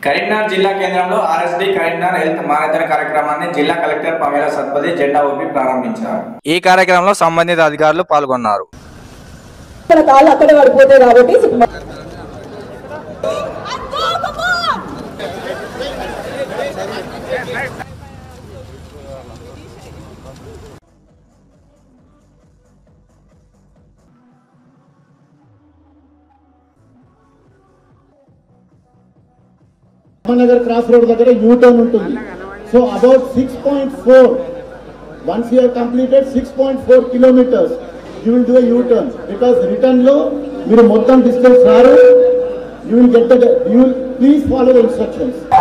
కరీంనగర్ జిల్లా కేంద్రంలో RSD Karimnagar health monitor కార్యక్రమాన్ని జిల్లా కలెక్టర్ పమేల సత్పతి జెండా ఊపి ప్రారంభించారు ఈ కార్యక్రమంలో సంబంధిత అధికారులు పాల్గొన్నారు మన కాళ్ళు అక్కడే పడిపోతాయి కాబట్టి నగర్ క్రాస్ రోడ్ దగ్గర యూ టర్న్ ఉంటుంది so about six point four once you completed six point four kilometres you will do U turn because return లో మీరు మొత్తం డిస్టెన్స్ రారు you will get the you will please follow the instructions